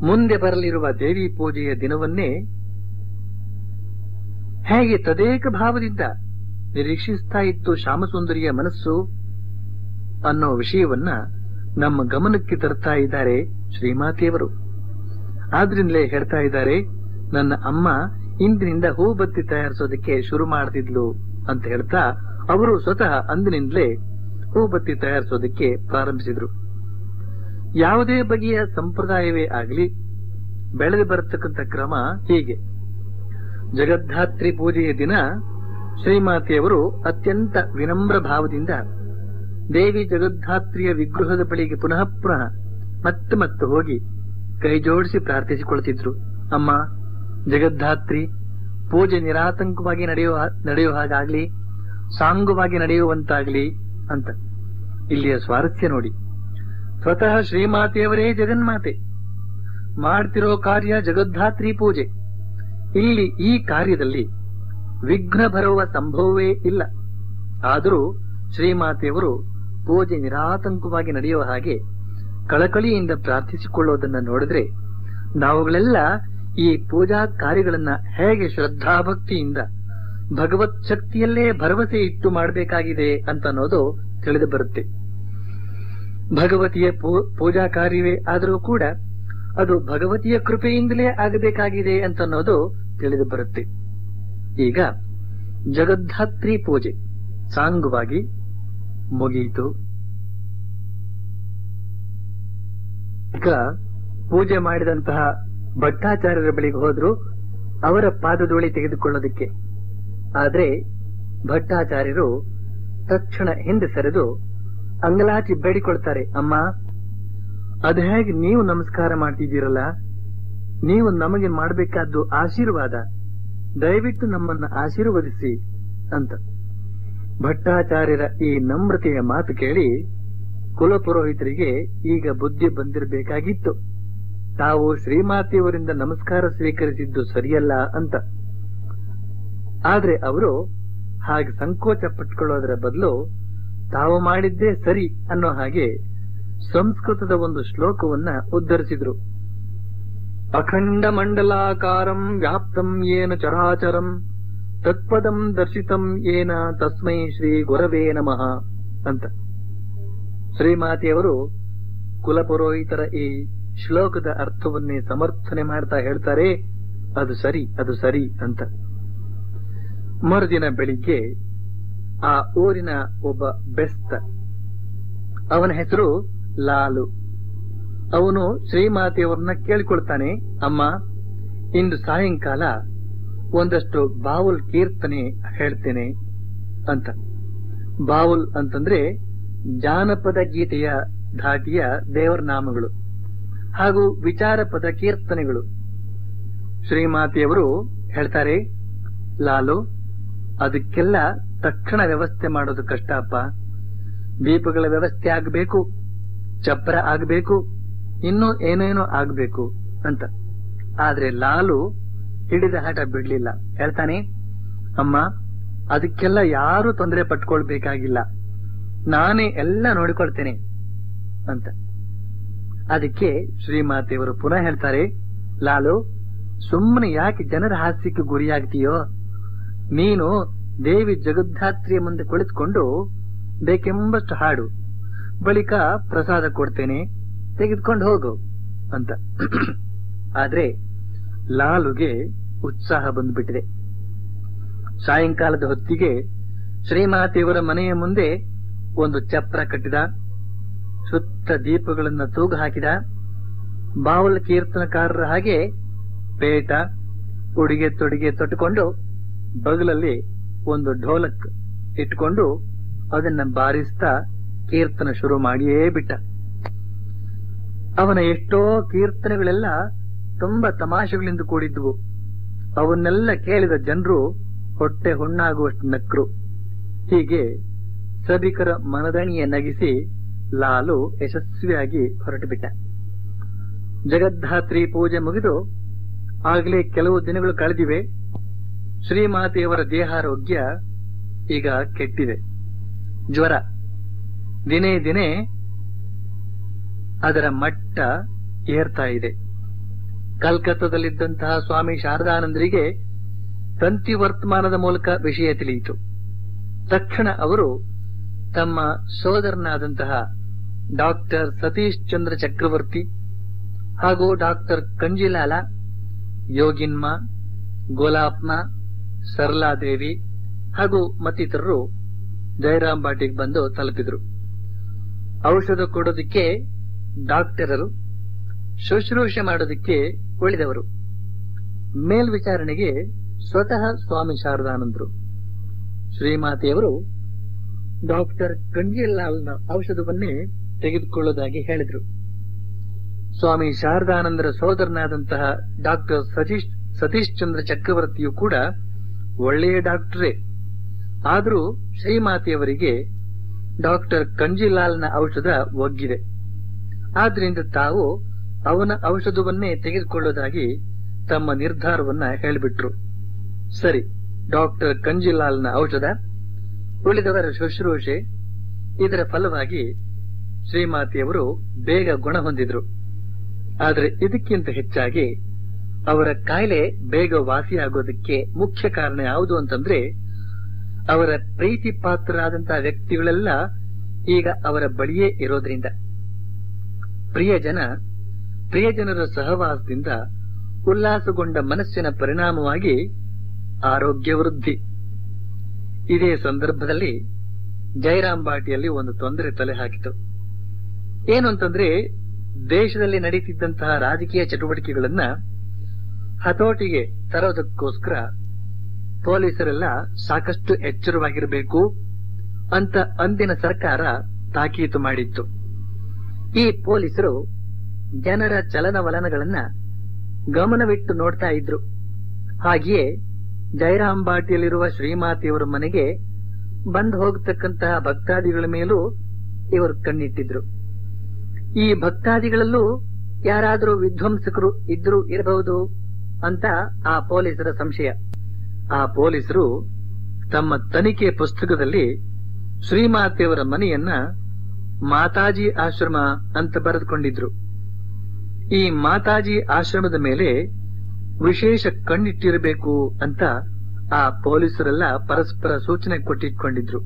ಮುಂದೆ ಬರಲಿರುವ ದೇವಿ ಪೂಜೆಯ ದಿನವನ್ನೇ ಹೇಗೆ ತದೇಕ ಭಾವದಿಂದ ನಿರೀಕ್ಷಿಸ್ತಾ ಇತ್ತು ಶ್ಯಾಮಸುಂದರಿಯ ಮನಸ್ಸು ಅನ್ನೋ ವಿಷಯವನ್ನ ನಮ್ಮ ಗಮನಕ್ಕೆ ತರ್ತಾ ಇದ್ದಾರೆ ಶ್ರೀಮಾತೆಯವರು ಆದ್ರಿಂದಲೇ ಹೇಳ್ತಾ ಇದ್ದಾರೆ ನನ್ನ ಅಮ್ಮ ಇಂದಿನಿಂದ ಹೂ ಬತ್ತಿ ತಯಾರಿಸೋದಕ್ಕೆ ಶುರು ಮಾಡ್ತಿದ್ಲು ಅಂತ ಹೇಳ್ತಾ ಅವರು ಸ್ವತಃ ಅಂದಿನಿಂದಲೇ ಹೂ ಬತ್ತಿ ತಯಾರಿಸೋದಕ್ಕೆ ಪ್ರಾರಂಭಿಸಿದ್ರು ಯಾವುದೇ ಬಗೆಯ ಸಂಪ್ರದಾಯವೇ ಆಗಲಿ ಬೆಳೆದು ಬರತಕ್ಕಂಥ ಕ್ರಮ ಹೀಗೆ ಜಗದ್ಧಾತ್ರಿ ಪೂಜೆಯ ದಿನ ಶ್ರೀಮಾತೆಯವರು ಅತ್ಯಂತ ವಿನಮ್ರ ಭಾವದಿಂದ ದೇವಿ ಜಗದ್ಧಾತ್ರಿಯ ವಿಗ್ರಹದ ಬಳಿಗೆ ಪುನಃ ಪುನಃ ಮತ್ತೆ ಮತ್ತೆ ಹೋಗಿ ಕೈ ಜೋಡಿಸಿ ಪ್ರಾರ್ಥಿಸಿಕೊಳ್ತಿದ್ರು ಅಮ್ಮ ಜಗದ್ಧಾತ್ರಿ ಪೂಜೆ ನಿರಾತಂಕವಾಗಿ ನಡೆಯುವ ನಡೆಯುವ ಹಾಗಾಗ್ಲಿ ಸಾಂಗುವಾಗಿ ನಡೆಯುವಂತಾಗ್ಲಿ ಅಂತ ಇಲ್ಲಿಯ ಸ್ವಾರಸ್ಯ ನೋಡಿ ಸ್ವತಃ ಶ್ರೀಮಾತೆಯವರೇ ಜಗನ್ಮಾತೆ ಮಾಡ್ತಿರೋ ಕಾರ್ಯ ಜಗದ್ಧಾತ್ರಿ ಪೂಜೆ ಇಲ್ಲಿ ಈ ಕಾರ್ಯದಲ್ಲಿ ವಿಘ್ನ ಬರುವ ಸಂಭವವೇ ಇಲ್ಲ ಆದರೂ ಶ್ರೀಮಾತೆಯವರು ಪೂಜೆ ನಿರಾತಂಕವಾಗಿ ನಡೆಯುವ ಹಾಗೆ ಕಳಕಳಿಯಿಂದ ಪ್ರಾರ್ಥಿಸಿಕೊಳ್ಳುವುದನ್ನು ನೋಡಿದ್ರೆ ನಾವುಗಳೆಲ್ಲ ಈ ಪೂಜಾ ಕಾರ್ಯಗಳನ್ನ ಹೇಗೆ ಶ್ರದ್ಧಾಭಕ್ತಿಯಿಂದ ಭಗವತ್ ಶಕ್ತಿಯಲ್ಲೇ ಭರವಸೆ ಇಟ್ಟು ಮಾಡಬೇಕಾಗಿದೆ ಅಂತ ಅನ್ನೋದು ತಿಳಿದು ಬರುತ್ತೆ ಭಗವತಿಯ ಪೂ- ಪೂಜಾ ಕಾರ್ಯವೇ ಆದರೂ ಕೂಡ ಅದು ಭಗವತಿಯ ಕೃಪೆಯಿಂದಲೇ ಆಗಬೇಕಾಗಿದೆ ಅಂತ ಅನ್ನೋದು ತಿಳಿದು ಬರುತ್ತೆ ಈಗ ಜಗದ್ಧಾತ್ರಿ ಪೂಜೆ ಸಾಂಗವಾಗಿ ಮುಗಿಯಿತು ಈಗ ಪೂಜೆ ಮಾಡಿದಂತಹ ಭಟ್ಟಾಚಾರ್ಯರ ಬಳಿಗೆ ಹೋದ್ರು ಅವರ ಪಾದಧೂಳಿ ತೆಗೆದುಕೊಳ್ಳೋದಕ್ಕೆ ಆದ್ರೆ ಭಟ್ಟಾಚಾರ್ಯರು ತಕ್ಷಣ ಹಿಂದೆ ಸರಿದು ಅಂಗಲಾಚಿ ಬೇಡಿಕೊಳ್ತಾರೆ ಅಮ್ಮ ಅದು ಹೇಗೆ ನೀವು ನಮಸ್ಕಾರ ಮಾಡ್ತಿದ್ದೀರಲ್ಲ ನೀವು ನಮಗೆ ಮಾಡಬೇಕಾದ್ದು ಆಶೀರ್ವಾದ ದಯವಿಟ್ಟು ನಮ್ಮನ್ನ ಆಶೀರ್ವದಿಸಿ ಅಂತ ಭಟ್ಟಾಚಾರ್ಯರ ಈ ನಮ್ರತೆಯ ಮಾತು ಕೇಳಿ ಕುಲಪುರೋಹಿತರಿಗೆ ಈಗ ಬುದ್ಧಿ ಬಂದಿರಬೇಕಾಗಿತ್ತು ತಾವು ಶ್ರೀಮಾತೆಯವರಿಂದ ನಮಸ್ಕಾರ ಸ್ವೀಕರಿಸಿದ್ದು ಸರಿಯಲ್ಲ ಅಂತ ಆದ್ರೆ ಅವರು ಹಾಗೆ ಸಂಕೋಚ ಪಟ್ಕೊಳ್ಳೋದರ ಬದಲು ತಾವು ಮಾಡಿದ್ದೇ ಸರಿ ಅನ್ನೋ ಹಾಗೆ ಸಂಸ್ಕೃತದ ಒಂದು ಶ್ಲೋಕವನ್ನ ಉದ್ಧರಿಸಿದ್ರು ಅಖಂಡ ಮಂಡಲಾಕಾರಂ ವ್ಯಾಪ್ತಂ ಏನ ಚರಾಚರಂ ತತ್ಪದಂ ದರ್ಶಿತಂ ಏನ ತಸ್ಮೈ ಶ್ರೀ ಗುರವೇ ನಮಃ ಅಂತ ಶ್ರೀಮಾತೆಯವರು ಕುಲಪುರೋಹಿತರ ಈ ಶ್ಲೋಕದ ಅರ್ಥವನ್ನೇ ಸಮರ್ಥನೆ ಮಾಡ್ತಾ ಹೇಳ್ತಾರೆ ಅದು ಸರಿ ಅದು ಸರಿ ಅಂತ ಮರುದಿನ ಬೆಳಿಗ್ಗೆ ಆ ಊರಿನ ಒಬ್ಬ ಬೆಸ್ತ ಅವನ ಹೆಸರು ಲಾಲು ಅವನು ಶ್ರೀಮಾತೆಯವರನ್ನ ಕೇಳಿಕೊಳ್ತಾನೆ ಅಮ್ಮ ಇಂದು ಸಾಯಂಕಾಲ ಒಂದಷ್ಟು ಬಾವುಲ್ ಕೀರ್ತನೆ ಹೇಳ್ತೇನೆ ಅಂತ ಬಾವುಲ್ ಅಂತಂದ್ರೆ ಜಾನಪದ ಗೀತೆಯ ಧಾಟಿಯ ದೇವರ ನಾಮಗಳು ಹಾಗೂ ವಿಚಾರ ಪದ ಕೀರ್ತನೆಗಳು ಶ್ರೀಮಾತೆಯವರು ಹೇಳ್ತಾರೆ ಲಾಲು ಅದಕ್ಕೆಲ್ಲ ತಕ್ಷಣ ವ್ಯವಸ್ಥೆ ಮಾಡೋದು ಕಷ್ಟ ಅಪ್ಪ ದೀಪಗಳ ವ್ಯವಸ್ಥೆ ಆಗಬೇಕು ಚಪ್ರ ಆಗಬೇಕು ಇನ್ನೂ ಏನೇನೋ ಆಗ್ಬೇಕು ಅಂತ ಆದ್ರೆ ಲಾಲು ಹಿಡಿದ ಹಠ ಬಿಡ್ಲಿಲ್ಲ ಹೇಳ್ತಾನೆ ಅಮ್ಮ ಅದಕ್ಕೆಲ್ಲ ಯಾರು ತೊಂದರೆ ಪಟ್ಕೊಳ್ಬೇಕಾಗಿಲ್ಲ ನಾನೇ ಎಲ್ಲ ನೋಡಿಕೊಳ್ತೇನೆ ಅಂತ ಅದಕ್ಕೆ ಶ್ರೀಮಾತೆಯವರು ಪುನಃ ಹೇಳ್ತಾರೆ ಲಾಲು ಸುಮ್ಮನೆ ಯಾಕೆ ಜನರ ಹಾಸ್ಯಕ್ಕೆ ಗುರಿಯಾಗ್ತೀಯೋ ನೀನು ದೇವಿ ಜಗದ್ಧಾತ್ರಿಯ ಮುಂದೆ ಕುಳಿತುಕೊಂಡು ಬೇಕೆಂಬಷ್ಟು ಹಾಡು ಬಳಿಕ ಪ್ರಸಾದ ಕೊಡ್ತೇನೆ ತೆಗೆದುಕೊಂಡು ಹೋಗು ಅಂತ ಆದ್ರೆ ಲಾಲುಗೆ ಉತ್ಸಾಹ ಬಂದ್ಬಿಟ್ಟಿದೆ ಸಾಯಂಕಾಲದ ಹೊತ್ತಿಗೆ ಶ್ರೀಮಾತೆಯವರ ಮನೆಯ ಮುಂದೆ ಒಂದು ಚಪ್ರ ಕಟ್ಟಿದ ಸುತ್ತ ದೀಪಗಳನ್ನ ತೂಗು ಹಾಕಿದ ಬಾವಲ ಕೀರ್ತನಕಾರರ ಹಾಗೆ ಪೇಟ ಉಡುಗೆ ತೊಡುಗೆ ತೊಟ್ಟುಕೊಂಡು ಬಗಲಲ್ಲಿ ಒಂದು ಢೋಲಕ್ ಇಟ್ಕೊಂಡು ಅದನ್ನ ಬಾರಿಸ್ತಾ ಕೀರ್ತನ ಶುರು ಮಾಡಿಯೇ ಬಿಟ್ಟ ಅವನ ಎಷ್ಟೋ ಕೀರ್ತನೆಗಳೆಲ್ಲ ತುಂಬಾ ತಮಾಷೆಗಳಿಂದ ಕೂಡಿದ್ವು ಅವನ್ನೆಲ್ಲ ಕೇಳಿದ ಜನರು ಹೊಟ್ಟೆ ಹುಣ್ಣಾಗುವಷ್ಟು ನಕ್ರು ಹೀಗೆ ಸಭಿಕರ ಮನದಣಿಯ ನಗಿಸಿ ಲಾಲು ಯಶಸ್ವಿಯಾಗಿ ಹೊರಟು ಬಿಟ್ಟ ಜಗದ್ಧಾತ್ರಿ ಪೂಜೆ ಮುಗಿದು ಆಗಲೇ ಕೆಲವು ದಿನಗಳು ಕಳೆದಿವೆ ಶ್ರೀಮಾತೆಯವರ ದೇಹಾರೋಗ್ಯ ಈಗ ಕೆಟ್ಟಿದೆ ಜ್ವರ ದಿನೇ ದಿನೇ ಅದರ ಮಟ್ಟ ಏರ್ತಾ ಇದೆ ಕಲ್ಕತ್ತಾದಲ್ಲಿದ್ದಂತಹ ಸ್ವಾಮಿ ಶಾರದಾನಂದರಿಗೆ ತಂತಿ ವರ್ತಮಾನದ ಮೂಲಕ ವಿಷಯ ತಿಳಿಯಿತು ತಕ್ಷಣ ಅವರು ತಮ್ಮ ಸೋದರನಾದಂತಹ ಡಾಕ್ಟರ್ ಸತೀಶ್ ಚಂದ್ರ ಚಕ್ರವರ್ತಿ ಹಾಗೂ ಡಾಕ್ಟರ್ ಕಂಜಿಲಾಲ ಯೋಗಿನ್ಮ ಗೋಲಾಪ್ಮ ಸರಳಾದೇವಿ ಹಾಗೂ ಮತ್ತಿತರರು ಜಯರಾಮ್ ಬಾಟಿಗೆ ಬಂದು ತಲುಪಿದ್ರು ಔಷಧ ಕೊಡೋದಕ್ಕೆ ಡಾಕ್ಟರರು ಶುಶ್ರೂಷೆ ಮಾಡೋದಕ್ಕೆ ಉಳಿದವರು ಮೇಲ್ವಿಚಾರಣೆಗೆ ಸ್ವತಃ ಸ್ವಾಮಿ ಶಾರದಾನಂದರು ಶ್ರೀಮಾತೆಯವರು ಡಾಕ್ಟರ್ ಕಂಜಿಲಾಲ್ನ ಔಷಧವನ್ನೇ ತೆಗೆದುಕೊಳ್ಳೋದಾಗಿ ಹೇಳಿದ್ರು ಸ್ವಾಮಿ ಶಾರದಾನಂದರ ಸೋದರನಾದಂತಹ ಡಾಕ್ಟರ್ ಸತೀಶ್ ಸತೀಶ್ ಚಂದ್ರ ಚಕ್ರವರ್ತಿಯು ಕೂಡ ಒಳ್ಳೆಯ ಡಾಕ್ಟರೇ ಆದರೂ ಶ್ರೀಮಾತೆಯವರಿಗೆ ಡಾಕ್ಟರ್ ಕಂಜಿಲಾಲ್ನ ಔಷಧ ಒಗ್ಗಿದೆ ಆದ್ರಿಂದ ತಾವು ಅವನ ಔಷಧವನ್ನೇ ತೆಗೆದುಕೊಳ್ಳೋದಾಗಿ ತಮ್ಮ ನಿರ್ಧಾರವನ್ನ ಹೇಳಿಬಿಟ್ರು ಸರಿ ಡಾಕ್ಟರ್ ಕಂಜಿಲಾಲ್ನ ಔಷಧ ಉಳಿದವರ ಶುಶ್ರೂಷೆ ಇದರ ಫಲವಾಗಿ ಶ್ರೀಮಾತೆಯವರು ಬೇಗ ಗುಣ ಹೊಂದಿದ್ರು ಆದರೆ ಇದಕ್ಕಿಂತ ಹೆಚ್ಚಾಗಿ ಅವರ ಕಾಯಿಲೆ ಬೇಗ ವಾಸಿಯಾಗೋದಕ್ಕೆ ಮುಖ್ಯ ಕಾರಣ ಯಾವುದು ಅಂತಂದ್ರೆ ಅವರ ಪ್ರೀತಿ ಪಾತ್ರರಾದಂತಹ ವ್ಯಕ್ತಿಗಳೆಲ್ಲ ಈಗ ಅವರ ಬಳಿಯೇ ಇರೋದ್ರಿಂದ ಪ್ರಿಯಜನ ಪ್ರಿಯಜನರ ಸಹವಾಸದಿಂದ ಉಲ್ಲಾಸಗೊಂಡ ಮನಸ್ಸಿನ ಪರಿಣಾಮವಾಗಿ ಆರೋಗ್ಯ ವೃದ್ಧಿ ಇದೇ ಸಂದರ್ಭದಲ್ಲಿ ಜಯರಾಮ್ ಬಾಟಿಯಲ್ಲಿ ಒಂದು ತೊಂದರೆ ತಲೆ ಹಾಕಿತು ಏನು ಅಂತಂದ್ರೆ ದೇಶದಲ್ಲಿ ನಡೀತಿದ್ದಂತಹ ರಾಜಕೀಯ ಚಟುವಟಿಕೆಗಳನ್ನ ಹತೋಟಿಗೆ ತರೋದಕ್ಕೋಸ್ಕರ ಪೊಲೀಸರೆಲ್ಲ ಸಾಕಷ್ಟು ಎಚ್ಚರವಾಗಿರಬೇಕು ಅಂತ ಅಂದಿನ ಸರ್ಕಾರ ತಾಕೀತು ಮಾಡಿತ್ತು ಈ ಪೊಲೀಸರು ಜನರ ಚಲನವಲನಗಳನ್ನ ಗಮನವಿಟ್ಟು ನೋಡ್ತಾ ಇದ್ರು ಹಾಗೆಯೇ ಜಯರಾಮ್ ಬಾಟಿಯಲ್ಲಿರುವ ಶ್ರೀಮಾತೆಯವರ ಮನೆಗೆ ಬಂದು ಹೋಗತಕ್ಕಂತಹ ಭಕ್ತಾದಿಗಳ ಮೇಲೂ ಇವರು ಕಣ್ಣಿಟ್ಟಿದ್ರು ಈ ಭಕ್ತಾದಿಗಳಲ್ಲೂ ಯಾರಾದರೂ ವಿಧ್ವಂಸಕರು ಇದ್ರೂ ಇರಬಹುದು ಅಂತ ಆ ಪೊಲೀಸರ ಸಂಶಯ ಆ ಪೊಲೀಸರು ತಮ್ಮ ತನಿಖೆ ಪುಸ್ತಕದಲ್ಲಿ ಶ್ರೀಮಾತೆಯವರ ಮನೆಯನ್ನ ಮಾತಾಜಿ ಆಶ್ರಮ ಅಂತ ಬರೆದುಕೊಂಡಿದ್ರು ಈ ಮಾತಾಜಿ ಆಶ್ರಮದ ಮೇಲೆ ವಿಶೇಷ ಕಣ್ಣಿಟ್ಟಿರಬೇಕು ಅಂತ ಆ ಪೊಲೀಸರೆಲ್ಲ ಪರಸ್ಪರ ಸೂಚನೆ ಕೊಟ್ಟಿಟ್ಕೊಂಡಿದ್ರು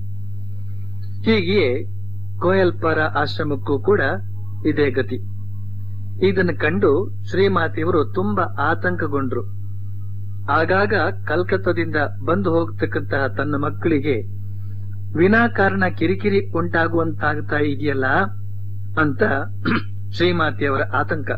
ಹೀಗೆಯೇ ಕೋಯಲ್ಪಾರ ಆಶ್ರಮಕ್ಕೂ ಕೂಡ ಇದೇ ಗತಿ ಇದನ್ನು ಕಂಡು ಶ್ರೀಮಾತೆಯವರು ತುಂಬಾ ಆತಂಕಗೊಂಡ್ರು ಆಗಾಗ ಕಲ್ಕತ್ತಾದಿಂದ ಬಂದು ಹೋಗತಕ್ಕಂತಹ ತನ್ನ ಮಕ್ಕಳಿಗೆ ವಿನಾಕಾರಣ ಕಿರಿಕಿರಿ ಉಂಟಾಗುವಂತಾಗ್ತಾ ಇದೆಯಲ್ಲ ಅಂತ ಶ್ರೀಮಾತೆಯವರ ಆತಂಕ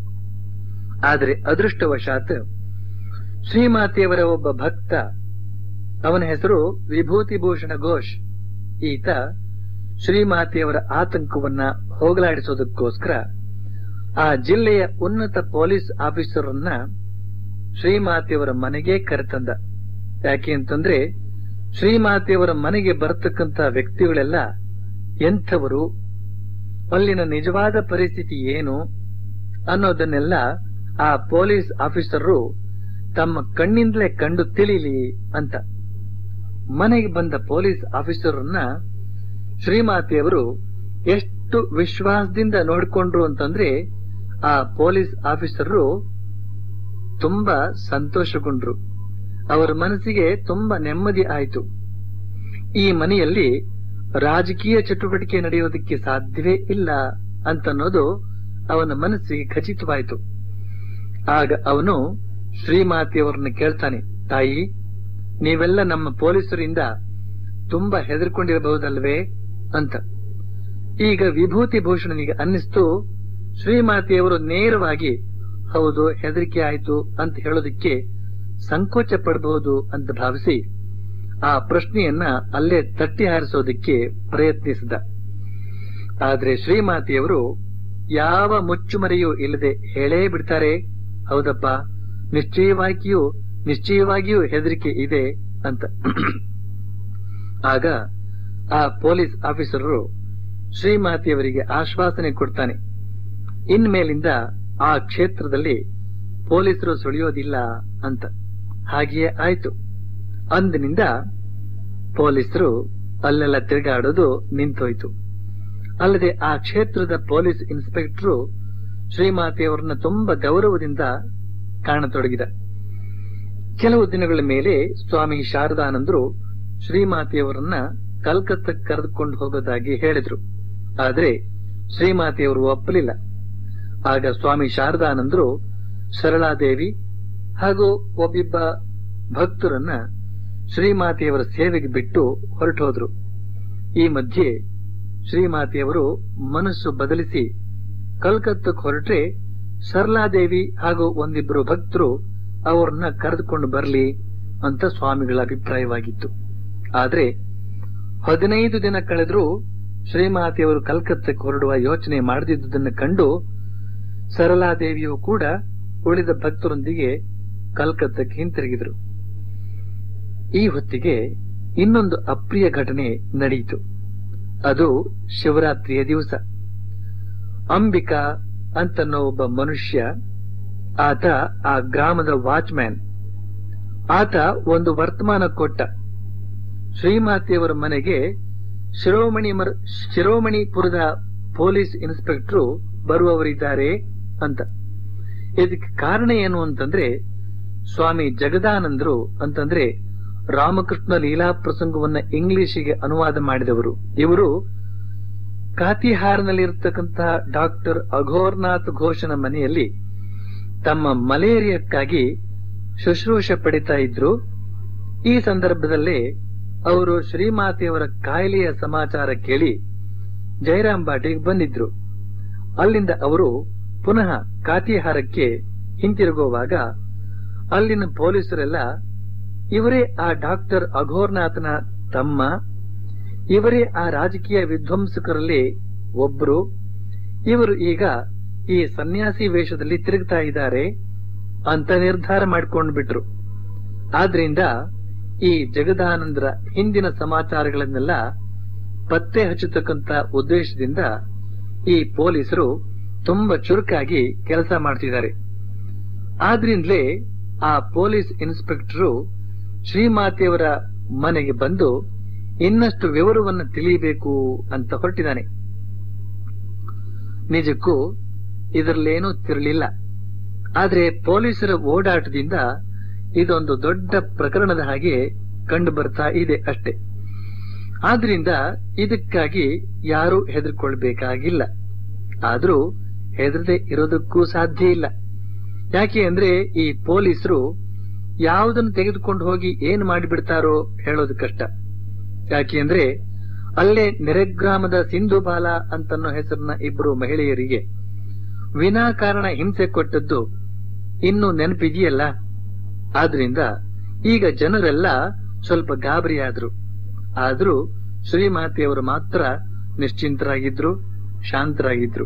ಆದರೆ ಅದೃಷ್ಟವಶಾತ್ ಶ್ರೀಮಾತೆಯವರ ಒಬ್ಬ ಭಕ್ತ ಅವನ ಹೆಸರು ವಿಭೂತಿಭೂಷಣ ಘೋಷ್ ಈತ ಶ್ರೀಮಾತೆಯವರ ಆತಂಕವನ್ನ ಹೋಗಲಾಡಿಸೋದಕ್ಕೋಸ್ಕರ ಆ ಜಿಲ್ಲೆಯ ಉನ್ನತ ಪೊಲೀಸ್ ಆಫೀಸರನ್ನ ಶ್ರೀಮಾತೆಯವರ ಮನೆಗೆ ಕರೆತಂದ ಯಾಕೆ ಅಂತಂದ್ರೆ ಶ್ರೀಮಾತೆಯವರ ಮನೆಗೆ ಬರತಕ್ಕಂತ ವ್ಯಕ್ತಿಗಳೆಲ್ಲ ಎಂಥವರು ಅಲ್ಲಿನ ನಿಜವಾದ ಪರಿಸ್ಥಿತಿ ಏನು ಅನ್ನೋದನ್ನೆಲ್ಲ ಆ ಪೊಲೀಸ್ ಆಫೀಸರು ತಮ್ಮ ಕಣ್ಣಿಂದಲೇ ಕಂಡು ತಿಳಿಲಿ ಅಂತ ಮನೆಗೆ ಬಂದ ಪೊಲೀಸ್ ಆಫೀಸರನ್ನ ಶ್ರೀಮಾತೆಯವರು ಎಷ್ಟು ವಿಶ್ವಾಸದಿಂದ ನೋಡ್ಕೊಂಡ್ರು ಅಂತಂದ್ರೆ ಆ ಪೊಲೀಸ್ ಆಫೀಸರು ತುಂಬಾ ಸಂತೋಷಗೊಂಡ್ರು ಅವರ ಮನಸ್ಸಿಗೆ ತುಂಬಾ ನೆಮ್ಮದಿ ಆಯಿತು ಈ ಮನೆಯಲ್ಲಿ ರಾಜಕೀಯ ಚಟುವಟಿಕೆ ನಡೆಯೋದಕ್ಕೆ ಸಾಧ್ಯವೇ ಇಲ್ಲ ಅಂತನ್ನೋದು ಅವನ ಮನಸ್ಸಿಗೆ ಖಚಿತವಾಯಿತು ಆಗ ಅವನು ಶ್ರೀಮಾತೆಯವರನ್ನ ಕೇಳ್ತಾನೆ ತಾಯಿ ನೀವೆಲ್ಲ ನಮ್ಮ ಪೊಲೀಸರಿಂದ ತುಂಬಾ ಹೆದರ್ಕೊಂಡಿರಬಹುದಲ್ವೇ ಅಂತ ಈಗ ವಿಭೂತಿ ಭೂಷಣನಿಗೆ ಅನ್ನಿಸ್ತು ಶ್ರೀಮಾತೆಯವರು ನೇರವಾಗಿ ಹೌದು ಹೆದರಿಕೆ ಆಯ್ತು ಅಂತ ಹೇಳೋದಕ್ಕೆ ಸಂಕೋಚ ಪಡಬಹುದು ಅಂತ ಭಾವಿಸಿ ಆ ಪ್ರಶ್ನೆಯನ್ನ ಅಲ್ಲೇ ತಟ್ಟಿ ಹಾರಿಸೋದಕ್ಕೆ ಪ್ರಯತ್ನಿಸಿದ ಆದ್ರೆ ಶ್ರೀಮಾತೆಯವರು ಯಾವ ಮುಚ್ಚುಮರೆಯೂ ಇಲ್ಲದೆ ಹೇಳೇ ಬಿಡ್ತಾರೆ ಹೌದಪ್ಪ ನಿಶ್ಚಯವಾಗಿಯೂ ನಿಶ್ಚಯವಾಗಿಯೂ ಹೆದರಿಕೆ ಇದೆ ಅಂತ ಆಗ ಆ ಪೊಲೀಸ್ ಆಫೀಸರರು ಶ್ರೀಮಾತೆಯವರಿಗೆ ಆಶ್ವಾಸನೆ ಕೊಡ್ತಾನೆ ಇನ್ಮೇಲಿಂದ ಆ ಕ್ಷೇತ್ರದಲ್ಲಿ ಪೊಲೀಸರು ಸುಳಿಯೋದಿಲ್ಲ ಅಂತ ಹಾಗೆಯೇ ಆಯ್ತು ಅಂದಿನಿಂದ ಪೊಲೀಸರು ಅಲ್ಲೆಲ್ಲ ತಿರುಗಾಡೋದು ನಿಂತೋಯ್ತು ಅಲ್ಲದೆ ಆ ಕ್ಷೇತ್ರದ ಪೊಲೀಸ್ ಇನ್ಸ್ಪೆಕ್ಟರ್ ಶ್ರೀಮಾತೆಯವರನ್ನ ತುಂಬಾ ಗೌರವದಿಂದ ಕಾಣತೊಡಗಿದ ಕೆಲವು ದಿನಗಳ ಮೇಲೆ ಸ್ವಾಮಿ ಶಾರದಾನಂದರು ಶ್ರೀಮಾತೆಯವರನ್ನ ಕಲ್ಕತ್ತಕ್ಕೆ ಕರೆದುಕೊಂಡು ಹೋಗೋದಾಗಿ ಹೇಳಿದ್ರು ಆದ್ರೆ ಶ್ರೀಮಾತೆಯವರು ಒಪ್ಪಲಿಲ್ಲ ಆಗ ಸ್ವಾಮಿ ಶಾರದಾನಂದರು ಸರಳಾದೇವಿ ಹಾಗೂ ಒಬ್ಬಿಬ್ಬ ಭಕ್ತರನ್ನ ಶ್ರೀಮಾತೆಯವರ ಸೇವೆಗೆ ಬಿಟ್ಟು ಹೊರಟೋದ್ರು ಈ ಮಧ್ಯೆ ಶ್ರೀಮಾತೆಯವರು ಮನಸ್ಸು ಬದಲಿಸಿ ಕಲ್ಕತ್ತಕ್ಕೆ ಹೊರಟ್ರೆ ಸರಳಾದೇವಿ ಹಾಗೂ ಒಂದಿಬ್ಬರು ಭಕ್ತರು ಅವರನ್ನ ಕರೆದುಕೊಂಡು ಬರಲಿ ಅಂತ ಸ್ವಾಮಿಗಳ ಅಭಿಪ್ರಾಯವಾಗಿತ್ತು ಆದ್ರೆ ಹದಿನೈದು ದಿನ ಕಳೆದರೂ ಶ್ರೀಮಾತೆಯವರು ಕಲ್ಕತ್ತಕ್ಕೆ ಹೊರಡುವ ಯೋಚನೆ ಮಾಡದಿದ್ದುದನ್ನು ಕಂಡು ಸರಳಾದೇವಿಯು ಕೂಡ ಉಳಿದ ಭಕ್ತರೊಂದಿಗೆ ಕಲ್ಕತ್ತಕ್ಕೆ ಹಿಂತಿರುಗಿದರು ಈ ಹೊತ್ತಿಗೆ ಇನ್ನೊಂದು ಅಪ್ರಿಯ ಘಟನೆ ನಡೆಯಿತು ಅದು ಶಿವರಾತ್ರಿಯ ದಿವಸ ಅಂಬಿಕಾ ಅಂತನ್ನೋ ಒಬ್ಬ ಮನುಷ್ಯ ಆತ ಆ ಗ್ರಾಮದ ವಾಚ್ಮ್ಯಾನ್ ಆತ ಒಂದು ವರ್ತಮಾನ ಕೊಟ್ಟ ಶ್ರೀಮಾತೆಯವರ ಮನೆಗೆ ಶಿರೋಮಣಿ ಮರ- ಶಿರೋಮಣಿಪುರದ ಪೊಲೀಸ್ ಇನ್ಸ್ಪೆಕ್ಟರ್ ಬರುವವರಿದ್ದಾರೆ ಅಂತ ಇದಕ್ಕೆ ಕಾರಣ ಏನು ಅಂತಂದ್ರೆ ಸ್ವಾಮಿ ಜಗದಾನಂದರು ಅಂತಂದ್ರೆ ರಾಮಕೃಷ್ಣ ಲೀಲಾ ಪ್ರಸಂಗವನ್ನ ಇಂಗ್ಲಿಷಿಗೆ ಅನುವಾದ ಮಾಡಿದವರು ಇವರು ಕಾತಿಹಾರ್ನಲ್ಲಿರ್ತಕ್ಕಂತಹ ಡಾಕ್ಟರ್ ಅಘೋರ್ನಾಥ್ ಘೋಷನ ಮನೆಯಲ್ಲಿ ತಮ್ಮ ಮಲೇರಿಯಕ್ಕಾಗಿ ಶುಶ್ರೂಷೆ ಪಡಿತಾ ಇದ್ರು ಈ ಸಂದರ್ಭದಲ್ಲೇ ಅವರು ಶ್ರೀಮಾತೆಯವರ ಕಾಯಿಲೆಯ ಸಮಾಚಾರ ಕೇಳಿ ಜಯರಾಮ್ ಬಾಟಿಗೆ ಬಂದಿದ್ರು ಅಲ್ಲಿಂದ ಅವರು ಪುನಃ ಕಾತಿಹಾರಕ್ಕೆ ಹಿಂತಿರುಗುವಾಗ ಅಲ್ಲಿನ ಪೊಲೀಸರೆಲ್ಲ ಇವರೇ ಆ ಡಾಕ್ಟರ್ ಅಘೋರ್ನಾಥನ ತಮ್ಮ ಇವರೇ ಆ ರಾಜಕೀಯ ವಿಧ್ವಂಸಕರಲ್ಲಿ ಒಬ್ರು ಇವರು ಈಗ ಈ ಸನ್ಯಾಸಿ ವೇಷದಲ್ಲಿ ತಿರುಗ್ತಾ ಇದ್ದಾರೆ ಅಂತ ನಿರ್ಧಾರ ಮಾಡ್ಕೊಂಡು ಬಿಟ್ರು ಆದ್ರಿಂದ ಈ ಜಗದಾನಂದರ ಹಿಂದಿನ ಸಮಾಚಾರಗಳನ್ನೆಲ್ಲ ಪತ್ತೆ ಹಚ್ಚತಕ್ಕಂತ ಉದ್ದೇಶದಿಂದ ಈ ಪೊಲೀಸರು ತುಂಬಾ ಚುರುಕಾಗಿ ಕೆಲಸ ಮಾಡ್ತಿದ್ದಾರೆ ಆದ್ರಿಂದಲೇ ಆ ಪೊಲೀಸ್ ಇನ್ಸ್ಪೆಕ್ಟರು ಶ್ರೀಮಾತೆಯವರ ಮನೆಗೆ ಬಂದು ಇನ್ನಷ್ಟು ವಿವರವನ್ನು ತಿಳಿಯಬೇಕು ಅಂತ ಹೊರಟಿದ್ದಾನೆ ನಿಜಕ್ಕೂ ಇದರಲ್ಲೇನೂ ತಿರಲಿಲ್ಲ ಆದ್ರೆ ಪೊಲೀಸರ ಓಡಾಟದಿಂದ ಇದೊಂದು ದೊಡ್ಡ ಪ್ರಕರಣದ ಹಾಗೆ ಕಂಡು ಬರ್ತಾ ಇದೆ ಅಷ್ಟೇ ಆದ್ರಿಂದ ಇದಕ್ಕಾಗಿ ಯಾರೂ ಹೆದರ್ಕೊಳ್ಬೇಕಾಗಿಲ್ಲ ಆದ್ರೂ ಹೆದರದೆ ಇರೋದಕ್ಕೂ ಸಾಧ್ಯ ಇಲ್ಲ ಯಾಕೆ ಅಂದ್ರೆ ಈ ಪೊಲೀಸರು ಯಾವುದನ್ನು ತೆಗೆದುಕೊಂಡು ಹೋಗಿ ಏನ್ ಮಾಡಿಬಿಡ್ತಾರೋ ಹೇಳೋದು ಕಷ್ಟ ಯಾಕೆ ಅಂದ್ರೆ ಅಲ್ಲೇ ನೆರೆಗ್ರಾಮದ ಸಿಂಧು ಬಾಲ ಅಂತನ್ನೋ ಹೆಸರಿನ ಇಬ್ಬರು ಮಹಿಳೆಯರಿಗೆ ವಿನಾಕಾರಣ ಹಿಂಸೆ ಕೊಟ್ಟದ್ದು ಇನ್ನು ನೆನಪಿದೆಯಲ್ಲ ಆದ್ರಿಂದ ಈಗ ಜನರೆಲ್ಲ ಸ್ವಲ್ಪ ಗಾಬರಿಯಾದ್ರು ಆದ್ರೂ ಶ್ರೀಮಾತೆಯವರು ಮಾತ್ರ ನಿಶ್ಚಿಂತರಾಗಿದ್ರು ಶಾಂತರಾಗಿದ್ರು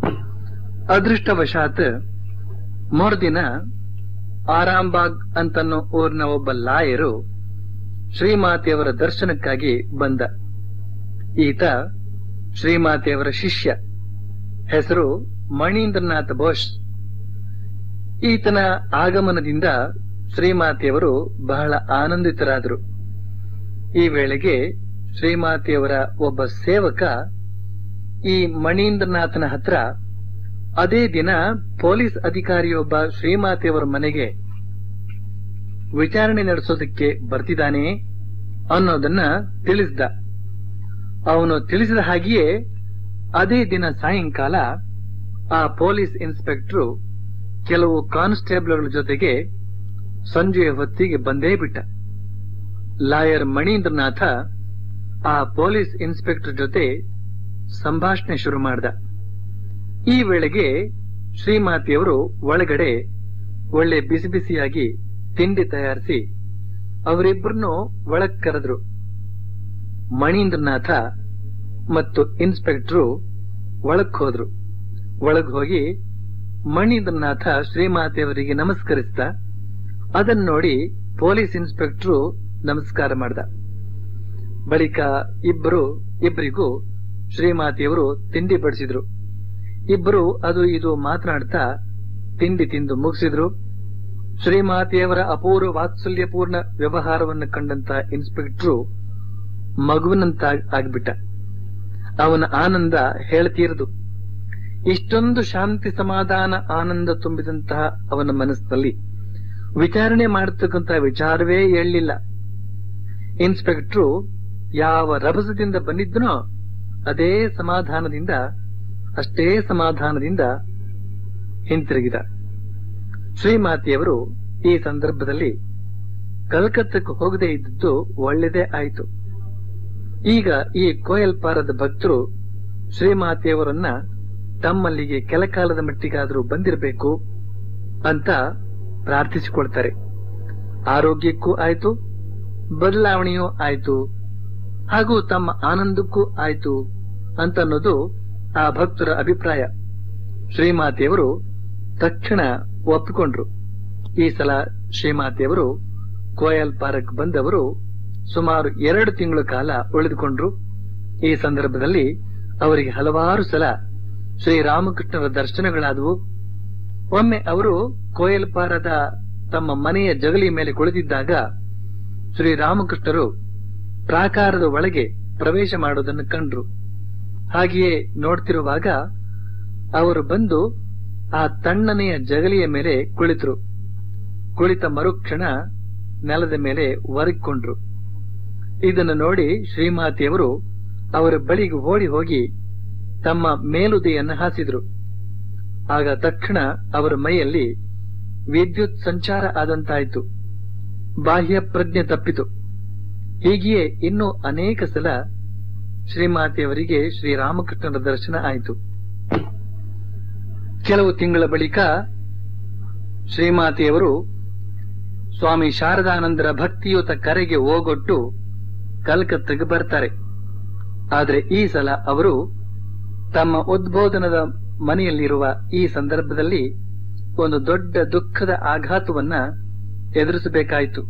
ಅದೃಷ್ಟವಶಾತ್ ಮರುದಿನ ಆರಾಂಬಾಗ್ ಅಂತನ್ನೋ ಊರಿನ ಒಬ್ಬ ಲಾಯರು ಶ್ರೀಮಾತೆಯವರ ದರ್ಶನಕ್ಕಾಗಿ ಬಂದ ಈತ ಶ್ರೀಮಾತೆಯವರ ಶಿಷ್ಯ ಹೆಸರು ಮಣೀಂದ್ರನಾಥ ಬೋಸ್ ಈತನ ಆಗಮನದಿಂದ ಶ್ರೀಮಾತೆಯವರು ಬಹಳ ಆನಂದಿತರಾದರು ಈ ವೇಳೆಗೆ ಶ್ರೀಮಾತೆಯವರ ಒಬ್ಬ ಸೇವಕ ಈ ಮಣೀಂದ್ರನಾಥನ ಹತ್ರ ಅದೇ ದಿನ ಪೊಲೀಸ್ ಅಧಿಕಾರಿಯೊಬ್ಬ ಶ್ರೀಮಾತೆಯವರ ಮನೆಗೆ ವಿಚಾರಣೆ ನಡೆಸೋದಕ್ಕೆ ಬರ್ತಿದ್ದಾನೆ ಅನ್ನೋದನ್ನ ತಿಳಿಸ್ದ ಅವನು ತಿಳಿಸಿದ ಹಾಗೆಯೇ ಅದೇ ದಿನ ಸಾಯಂಕಾಲ ಆ ಪೊಲೀಸ್ ಇನ್ಸ್ಪೆಕ್ಟರ್ ಕೆಲವು ಕಾನ್ಸ್ಟೇಬಲ್ಗಳ ಜೊತೆಗೆ ಸಂಜೆಯ ಹೊತ್ತಿಗೆ ಬಂದೇ ಬಿಟ್ಟ ಲಾಯರ್ ಮಣೀಂದ್ರನಾಥ ಆ ಪೊಲೀಸ್ ಇನ್ಸ್ಪೆಕ್ಟರ್ ಜೊತೆ ಸಂಭಾಷಣೆ ಶುರು ಮಾಡ್ದ ಈ ವೇಳೆಗೆ ಶ್ರೀಮಾತೆಯವರು ಒಳಗಡೆ ಒಳ್ಳೆ ಬಿಸಿ ಬಿಸಿಯಾಗಿ ತಿಂಡಿ ತಯಾರಿಸಿ ಅವರಿಬ್ಬರನ್ನು ಒಳಗ್ ಕರೆದ್ರು ಮಣೀಂದ್ರನಾಥ ಮತ್ತು ಇನ್ಸ್ಪೆಕ್ಟರ್ ಒಳಗ್ ಹೋದ್ರು ಒಳಗ್ ಹೋಗಿ ಮಣೀಂದ್ರನಾಥ ಶ್ರೀಮಾತೆಯವರಿಗೆ ನಮಸ್ಕರಿಸಿದ ಅದನ್ನ ನೋಡಿ ಪೊಲೀಸ್ ಇನ್ಸ್ಪೆಕ್ಟರ್ ನಮಸ್ಕಾರ ಮಾಡ್ದ ಬಳಿಕ ಇಬ್ಬರು ಇಬ್ಬರಿಗೂ ಶ್ರೀಮಾತೆಯವರು ತಿಂಡಿ ಬಡಿಸಿದ್ರು ಇಬ್ಬರು ಅದು ಇದು ಮಾತನಾಡ್ತಾ ತಿಂಡಿ ತಿಂದು ಮುಗಿಸಿದ್ರು ಶ್ರೀಮಾತೆಯವರ ಅಪೂರ್ವ ವಾತ್ಸಲ್ಯಪೂರ್ಣ ವ್ಯವಹಾರವನ್ನು ಕಂಡಂತ ಇನ್ಸ್ಪೆಕ್ಟರ್ ಮಗುವಿನಂತ ಆಗ್ಬಿಟ್ಟ ಅವನ ಆನಂದ ಹೇಳ್ತೀರದು ಇಷ್ಟೊಂದು ಶಾಂತಿ ಸಮಾಧಾನ ಆನಂದ ತುಂಬಿದಂತಹ ಅವನ ಮನಸ್ಸಿನಲ್ಲಿ ವಿಚಾರಣೆ ಮಾಡತಕ್ಕಂತಹ ವಿಚಾರವೇ ಎಳ್ಳಿಲ್ಲ ಇನ್ಸ್ಪೆಕ್ಟ್ರು ಯಾವ ರಭಸದಿಂದ ಬಂದಿದ್ದನೋ ಅದೇ ಸಮಾಧಾನದಿಂದ ಅಷ್ಟೇ ಸಮಾಧಾನದಿಂದ ಹಿಂತಿರುಗಿದ ಶ್ರೀಮಾತೆಯವರು ಈ ಸಂದರ್ಭದಲ್ಲಿ ಕಲ್ಕತ್ತಕ್ಕೆ ಹೋಗದೆ ಇದ್ದದ್ದು ಒಳ್ಳೆಯದೇ ಆಯಿತು ಈಗ ಈ ಕೋಯಲ್ಪಾರದ ಭಕ್ತರು ಶ್ರೀಮಾತೆಯವರನ್ನ ತಮ್ಮಲ್ಲಿಗೆ ಕೆಲ ಕಾಲದ ಮಟ್ಟಿಗಾದರೂ ಬಂದಿರಬೇಕು ಅಂತ ಪ್ರಾರ್ಥಿಸಿಕೊಳ್ತಾರೆ ಆರೋಗ್ಯಕ್ಕೂ ಆಯ್ತು ಬದಲಾವಣೆಯೂ ಆಯ್ತು ಹಾಗೂ ತಮ್ಮ ಆನಂದಕ್ಕೂ ಆಯ್ತು ಅಂತನ್ನೋದು ಆ ಭಕ್ತರ ಅಭಿಪ್ರಾಯ ಶ್ರೀಮಾತೆಯವರು ತಕ್ಷಣ ಒಪ್ಪಿಕೊಂಡ್ರು ಈ ಸಲ ಶ್ರೀಮಾತೆಯವರು ಕೋಯಲ್ ಪಾರ್ಕ್ ಬಂದವರು ಸುಮಾರು ಎರಡು ತಿಂಗಳ ಕಾಲ ಉಳಿದುಕೊಂಡ್ರು ಈ ಸಂದರ್ಭದಲ್ಲಿ ಅವರಿಗೆ ಹಲವಾರು ಸಲ ಶ್ರೀರಾಮಕೃಷ್ಣರ ದರ್ಶನಗಳಾದವು ಒಮ್ಮೆ ಅವರು ಕೋಯಲ್ಪಾರದ ತಮ್ಮ ಮನೆಯ ಜಗಲಿ ಮೇಲೆ ಕುಳಿತಿದ್ದಾಗ ಶ್ರೀರಾಮಕೃಷ್ಣರು ಪ್ರಾಕಾರದ ಒಳಗೆ ಪ್ರವೇಶ ಮಾಡೋದನ್ನು ಕಂಡ್ರು ಹಾಗೆಯೇ ನೋಡ್ತಿರುವಾಗ ಅವರು ಬಂದು ಆ ತಣ್ಣನೆಯ ಜಗಲಿಯ ಮೇಲೆ ಕುಳಿತರು ಕುಳಿತ ಮರುಕ್ಷಣ ನೆಲದ ಮೇಲೆ ಒರಗಿಕೊಂಡ್ರು ಇದನ್ನು ನೋಡಿ ಶ್ರೀಮಾತೆಯವರು ಅವರ ಬಳಿಗೆ ಓಡಿ ಹೋಗಿ ತಮ್ಮ ಮೇಲುದೆಯನ್ನು ಹಾಸಿದ್ರು ಆಗ ತಕ್ಷಣ ಅವರ ಮೈಯಲ್ಲಿ ವಿದ್ಯುತ್ ಸಂಚಾರ ಆದಂತಾಯಿತು ಬಾಹ್ಯ ಪ್ರಜ್ಞೆ ತಪ್ಪಿತು ಹೀಗೆಯೇ ಇನ್ನೂ ಅನೇಕ ಸಲ ಶ್ರೀಮಾತೆಯವರಿಗೆ ಶ್ರೀರಾಮಕೃಷ್ಣರ ದರ್ಶನ ಆಯಿತು ಕೆಲವು ತಿಂಗಳ ಬಳಿಕ ಶ್ರೀಮಾತೆಯವರು ಸ್ವಾಮಿ ಶಾರದಾನಂದರ ಭಕ್ತಿಯುತ ಕರೆಗೆ ಓಗೊಟ್ಟು ಕಲ್ಕತ್ತಾಗೆ ಬರ್ತಾರೆ ಆದರೆ ಈ ಸಲ ಅವರು ತಮ್ಮ ಉದ್ಬೋಧನದ ಮನೆಯಲ್ಲಿರುವ ಈ ಸಂದರ್ಭದಲ್ಲಿ ಒಂದು ದೊಡ್ಡ ದುಃಖದ ಆಘಾತವನ್ನ ಎದುರಿಸಬೇಕಾಯಿತು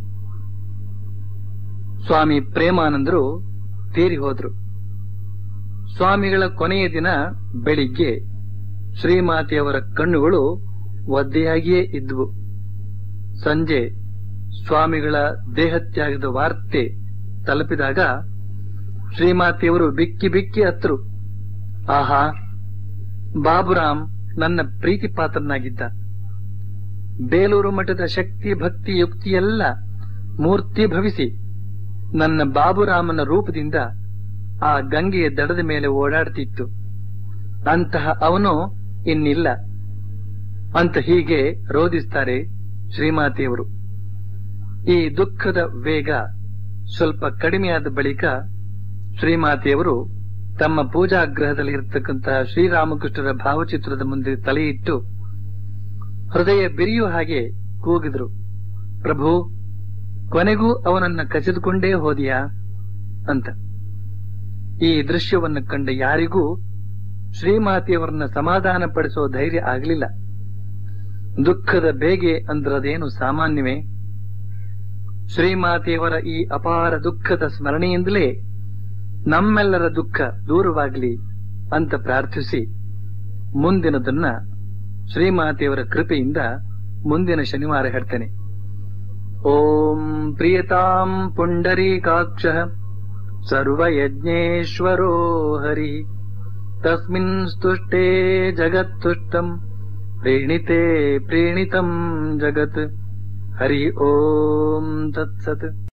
ಸ್ವಾಮಿ ಪ್ರೇಮಾನಂದರು ತೀರಿ ಹೋದ್ರು ಸ್ವಾಮಿಗಳ ಕೊನೆಯ ದಿನ ಬೆಳಿಗ್ಗೆ ಶ್ರೀಮಾತೆಯವರ ಕಣ್ಣುಗಳು ಒದ್ದೆಯಾಗಿಯೇ ಇದ್ವು ಸಂಜೆ ಸ್ವಾಮಿಗಳ ದೇಹತ್ಯಾಗದ ವಾರ್ತೆ ತಲುಪಿದಾಗ ಶ್ರೀಮಾತೆಯವರು ಬಿಕ್ಕಿ ಬಿಕ್ಕಿ ಹತ್ತರು ಆಹಾ ಬಾಬುರಾಮ್ ನನ್ನ ಪ್ರೀತಿ ಪಾತ್ರನಾಗಿದ್ದ ಬೇಲೂರು ಮಠದ ಶಕ್ತಿ ಭಕ್ತಿ ಯುಕ್ತಿಯೆಲ್ಲ ಮೂರ್ತಿ ಭವಿಸಿ ನನ್ನ ಬಾಬುರಾಮನ ರೂಪದಿಂದ ಆ ಗಂಗೆಯ ದಡದ ಮೇಲೆ ಓಡಾಡ್ತಿತ್ತು ಅಂತಹ ಅವನು ಇನ್ನಿಲ್ಲ ಅಂತ ಹೀಗೆ ರೋಧಿಸ್ತಾರೆ ಶ್ರೀಮಾತೆಯವರು ಈ ದುಃಖದ ವೇಗ ಸ್ವಲ್ಪ ಕಡಿಮೆಯಾದ ಬಳಿಕ ಶ್ರೀಮಾತೆಯವರು ತಮ್ಮ ಪೂಜಾಗ್ರಹದಲ್ಲಿ ಇರತಕ್ಕಂತಹ ಶ್ರೀರಾಮಕೃಷ್ಣರ ಭಾವಚಿತ್ರದ ಮುಂದೆ ತಲೆಯಿಟ್ಟು ಹೃದಯ ಬೆರೆಯುವ ಹಾಗೆ ಕೂಗಿದ್ರು ಪ್ರಭು ಕೊನೆಗೂ ಅವನನ್ನ ಕಸಿದುಕೊಂಡೇ ಹೋದಿಯಾ ಅಂತ ಈ ದೃಶ್ಯವನ್ನು ಕಂಡ ಯಾರಿಗೂ ಶ್ರೀಮಾತೆಯವರನ್ನ ಸಮಾಧಾನ ಪಡಿಸೋ ಧೈರ್ಯ ಆಗಲಿಲ್ಲ ದುಃಖದ ಬೇಗೆ ಅಂದ್ರದೇನು ಸಾಮಾನ್ಯವೇ ಶ್ರೀಮಾತೆಯವರ ಈ ಅಪಾರ ದುಃಖದ ಸ್ಮರಣೆಯಿಂದಲೇ ನಮ್ಮೆಲ್ಲರ ದುಃಖ ದೂರವಾಗಲಿ ಅಂತ ಪ್ರಾರ್ಥಿಸಿ ಮುಂದಿನದನ್ನ ಶ್ರೀಮಾತೆಯವರ ಕೃಪೆಯಿಂದ ಮುಂದಿನ ಶನಿವಾರ ಹೇಳ್ತೇನೆ ಓಂ ಪ್ರಿಯತಾಂ ಪುಂಡರೀಕಾಕ್ಷ ಸರ್ವಯಜ್ಞೇಶ್ವರೋ ಹರಿ ತಸ್ಮಿನ್ ಸ್ತುಷ್ಟೇ ಜಗತ್ತುಷ್ಟಂ ಪ್ರೇಣಿತೆ ಪ್ರೇಣಿತಂ ಜಗತ್ ಹರಿ ಓಂ ತತ್ಸತ್